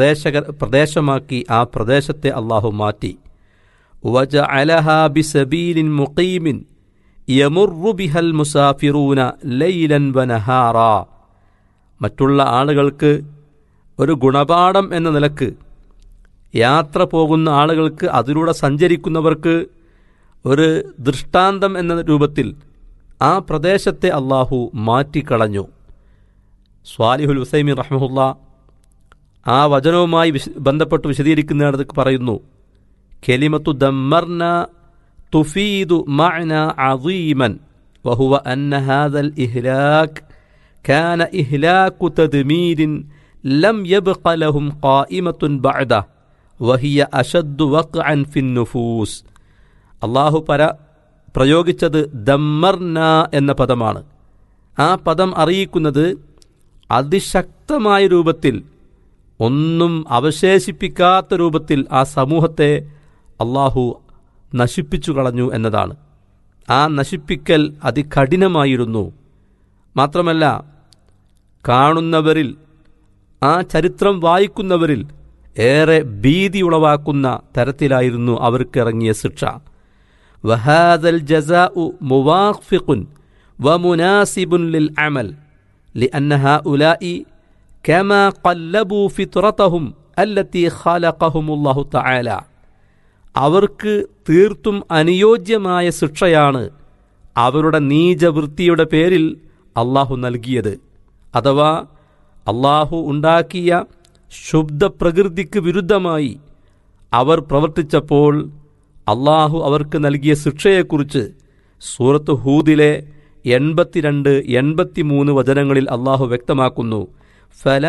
പ്രദേശക പ്രദേശമാക്കി ആ പ്രദേശത്തെ അള്ളാഹു മാറ്റി വജഅലഹാ ബിസബീലിൻ മുഖീമിൻ യമുറു ബിഹൽ മുസാഫിറൂന ലൈലൻ വനഹാറ മറ്റുള്ള ആളുകൾക്ക് ഒരു ഗുണപാഠം എന്ന നിലക്ക് യാത്ര പോകുന്ന ആളുകൾക്ക് അതിലൂടെ സഞ്ചരിക്കുന്നവർക്ക് ഒരു ദൃഷ്ടാന്തം എന്ന രൂപത്തിൽ ആ പ്രദേശത്തെ അള്ളാഹു മാറ്റിക്കളഞ്ഞു സ്വാലിഹുൽ ഹുസൈമി റഹ്മുല്ല ആ വചനവുമായി വിശ ബന്ധപ്പെട്ട് വിശദീകരിക്കുന്നിടത്ത് പറയുന്നു കെലിമത്തു ദമ്മർന തുഫീദു മഅന അദീമൻ വഹുവ അന്ന ഹാദൽ ഇഹ്ലാക് കാന ഇഹ്ലാക്കു തദ്മീരിൻ ലം യബ്ഖ ലഹും ഖായിമത്തുൻ ബഅദ വഹിയ അഷദ്ദു വഖഅൻ ഫിൻ നുഫൂസ് അള്ളാഹു പര പ്രയോഗിച്ചത് ദമ്മർന എന്ന പദമാണ് ആ പദം അറിയിക്കുന്നത് അതിശക്തമായ രൂപത്തിൽ ഒന്നും അവശേഷിപ്പിക്കാത്ത രൂപത്തിൽ ആ സമൂഹത്തെ അള്ളാഹു നശിപ്പിച്ചു കളഞ്ഞു എന്നതാണ് ആ നശിപ്പിക്കൽ അതികഠിനമായിരുന്നു മാത്രമല്ല കാണുന്നവരിൽ ആ ചരിത്രം വായിക്കുന്നവരിൽ ഏറെ ഭീതി ഉളവാക്കുന്ന തരത്തിലായിരുന്നു അവർക്കിറങ്ങിയ ശിക്ഷ വഹാദൽ ജസാഉ മുവാഫിഖുൻ വമുനാസിബുൻ ലിൽ അമൽ لأن هؤلاء كما قلبوا فطرتهم التي خلقهم الله تعالى അവർക്ക് തീർത്തും അനുയോജ്യമായ ശിക്ഷയാണ് അവരുടെ നീചവൃത്തിയുടെ പേരിൽ അള്ളാഹു നൽകിയത് അഥവാ അള്ളാഹു ഉണ്ടാക്കിയ ശുദ്ധപ്രകൃതിക്ക് വിരുദ്ധമായി അവർ പ്രവർത്തിച്ചപ്പോൾ അള്ളാഹു അവർക്ക് നൽകിയ ശിക്ഷയെക്കുറിച്ച് സൂറത്ത് ഹൂദിലെ എൺപത്തിരണ്ട് എൺപത്തിമൂന്ന് വചനങ്ങളിൽ അള്ളാഹു വ്യക്തമാക്കുന്നു ഫല